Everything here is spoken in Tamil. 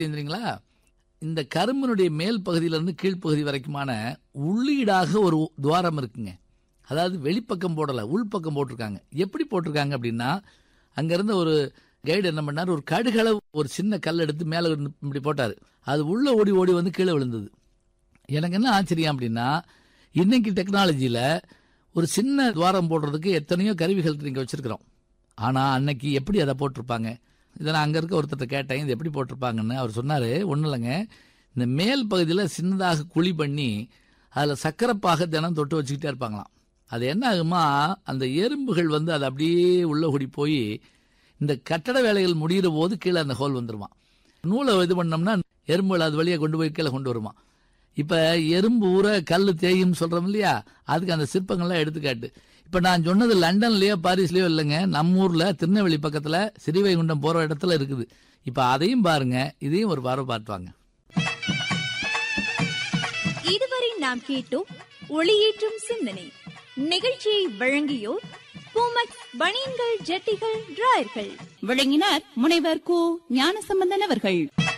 தெரியுங்களா இந்த கரும்பினுடைய மேல் பகுதியிலிருந்து கீழ்ப்பகுதி வரைக்குமான உள்ளீடாக ஒரு துவாரம் இருக்குங்க அதாவது வெளிப்பக்கம் போடல உள்பக்கம் போட்டிருக்காங்க எப்படி போட்டிருக்காங்க அப்படின்னா அங்கிருந்த ஒரு கைடு என்ன பண்ணார் ஒரு கடுகளவு ஒரு சின்ன கல் எடுத்து மேலே இருந்து இப்படி போட்டார் அது உள்ள ஓடி ஓடி வந்து கீழே விழுந்தது எனக்கு என்ன ஆச்சரியம் அப்படின்னா இன்னைக்கு டெக்னாலஜியில் ஒரு சின்ன துவாரம் போடுறதுக்கு எத்தனையோ கருவிகள் நீங்கள் வச்சிருக்கிறோம் ஆனால் அன்னைக்கு எப்படி அதை போட்டிருப்பாங்க இதை நான் அங்கே இருக்க ஒருத்தர்கிட்ட கேட்டேன் இது எப்படி போட்டிருப்பாங்கன்னு அவர் சொன்னார் ஒன்றும் இல்லைங்க இந்த மேல் பகுதியில் சின்னதாக குழி பண்ணி அதில் சக்கரப்பாக தினம் தொட்டு வச்சுக்கிட்டே இருப்பாங்களாம் அது என்ன ஆகுமா அந்த எறும்புகள் வந்து அது அப்படியே உள்ள கூடி போய் இந்த கட்டட வேலைகள் முடிகிற போது கீழே அந்த ஹோல் வந்துருமா நூலை இது பண்ணோம்னா எறும்புகள் அது வழியாக கொண்டு போய் கீழே கொண்டு வருமா இப்போ எறும்பு ஊற கல் தேயும் சொல்கிறோம் இல்லையா அதுக்கு அந்த சிற்பங்கள்லாம் எடுத்துக்காட்டு இப்போ நான் சொன்னது லண்டன்லயோ பாரிஸ்லயோ இல்லைங்க நம்ம ஊரில் திருநெல்வேலி பக்கத்தில் சிறிவைகுண்டம் போகிற இடத்துல இருக்குது இப்போ அதையும் பாருங்க இதையும் ஒரு பார்வை பார்த்துவாங்க இதுவரை நாம் கேட்டோம் ஒளியேற்றும் சிந்தனை நிகழ்ச்சியை வழங்கியோர் பூமக் பனியன்கள் ஜட்டிகள் டிராயர்கள் விளங்கினார் முனைவர் கு ஞானசம்பந்தன் அவர்கள்